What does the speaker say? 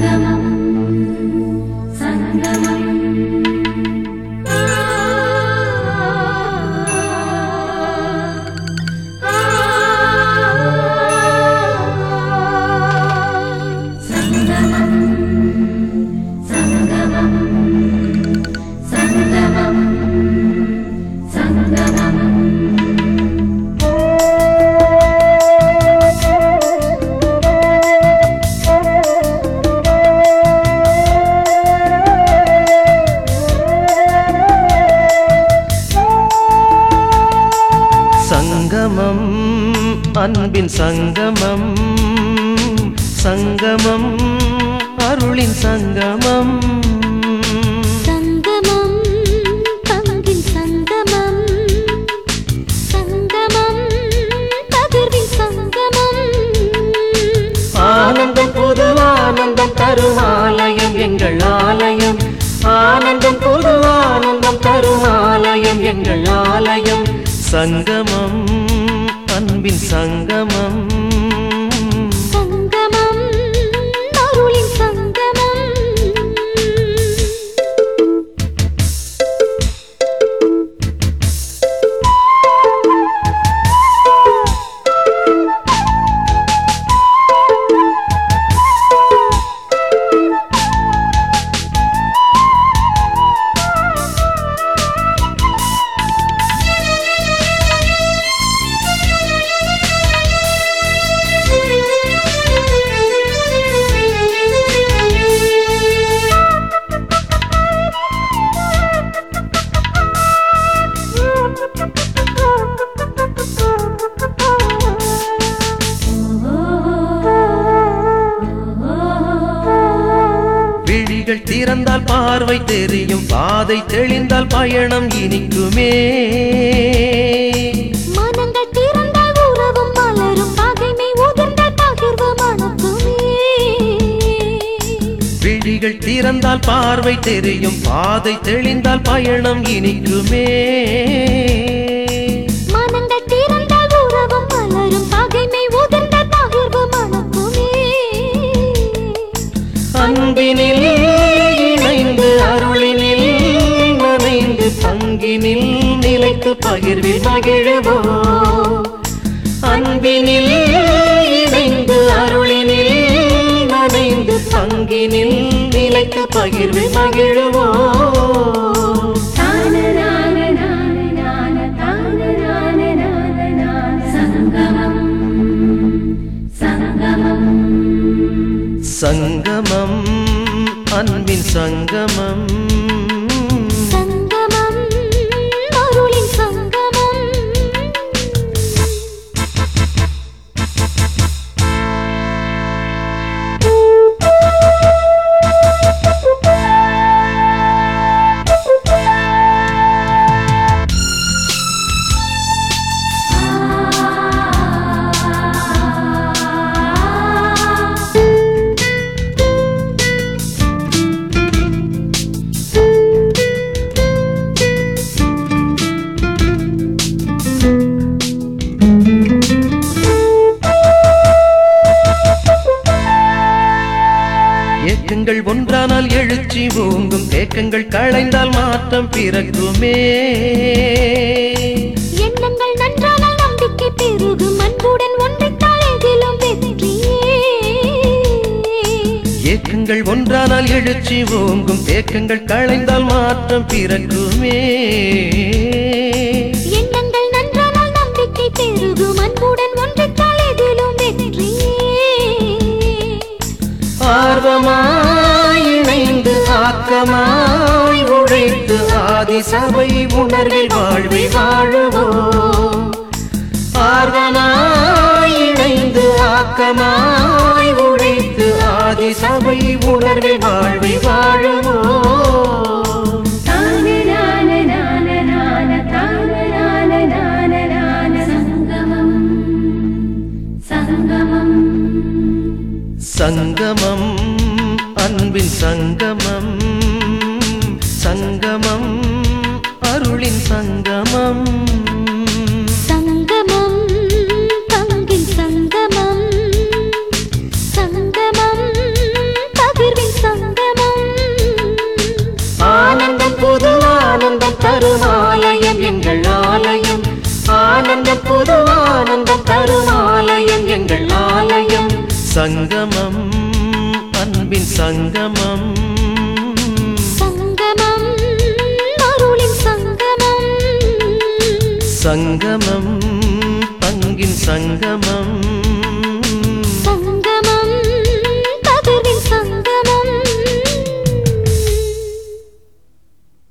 சங்கமம் சங்கமம் சங்கமம் சங்கமம் சங்கமம் சங்கமம் சங்கமம் அன்பின் சங்கமம் சங்கமம் அருளின் சங்கமம் சங்கமம் பங்கின் சங்கமம் சங்கமம் பகிர்வின் சங்கமம் ஆனந்தம் புது ஆனந்தம் தரும் ஆலயம் எங்கள் ஆலயம் ஆனந்தம் புது ஆனந்தம் தரும் ஆலயம் எங்கள் ஆலயம் சங்கமம் அன்பின் சங்கமம் சங்கமம் அருளின் சங்கமம் விழிகள் திறந்தால் பார்வை தெரியும் பாதை தெளிந்தால் பயணம் இனிக்குமே மனங்கள் திறந்தால் உறவும் மலரும் பகைமை உதிர்ந்தால் பகிர்வு மணக்குமே விழிகள் திறந்தால் பார்வை தெரியும் பாதை தெளிந்தால் பயணம் இனிக்குமே மனங்கள் திறந்தால் உறவும் மலரும் பகைமை உதிர்ந்தால் பகிர்வு மணக்குமே அன்பினில் இணைந்து அருளினில் நனைந்து பங்கினில் நிலைத்து பகிர்வில் மகிழ்வோ அன்பினில் இணைந்து அருளினில் நனைந்து பங்கினில் நிலைத்து பகிர்வில் மகிழ்வோ சங்கமம் சங்கமம் சங்கமம் அன்பின் சங்கமம் சங்கமம் அருளின் சங்கமம் ஏக்கங்கள் ஒன்றானால் எழுச்சி ஓங்கும் தேக்கங்கள் களைந்தால் மாற்றம் பிறக்குமே எண்ணங்கள் நன்றானால் நம்பிக்கை பெருகும் அன்புடன் ஒன்றைத்தால் எதிலும் வெற்றியே ஏக்கங்கள் ஒன்றானால் எழுச்சி ஓங்கும் தேக்கங்கள் களைந்தால் மாற்றம் பிறக்குமே எண்ணங்கள் நன்றானால் நம்பிக்கை பெருகும் அன்புடன் ஒன்றைத்தால் எதிலும் வெற்றியே ஆர்வமாய் இணைந்து ஆக்கமாய் உழைத்து ஆதி சபை உணர்வில் வாழ்வை வாழுவோம் ஆர்வமாய் இணைந்து ஆக்கமாய் உழைத்து ஆதி சபை உணர்வில் வாழ்வை வாழுவோம் சங்கமம் சங்கமம் சங்கமம் அன்பின் சங்கமம் சங்கமம் அருளின் சங்கமம் சங்கமம் பங்கின் சங்கமம் சங்கமம் பகிர்வின் ஆனந்தம் தரும் ஆலயம் எங்கள் ஆலயம் சங்கமம் அன்பின் சங்கமம் சங்கமம் அருளின் சங்கமம் சங்கமம் பங்கின் சங்கமம்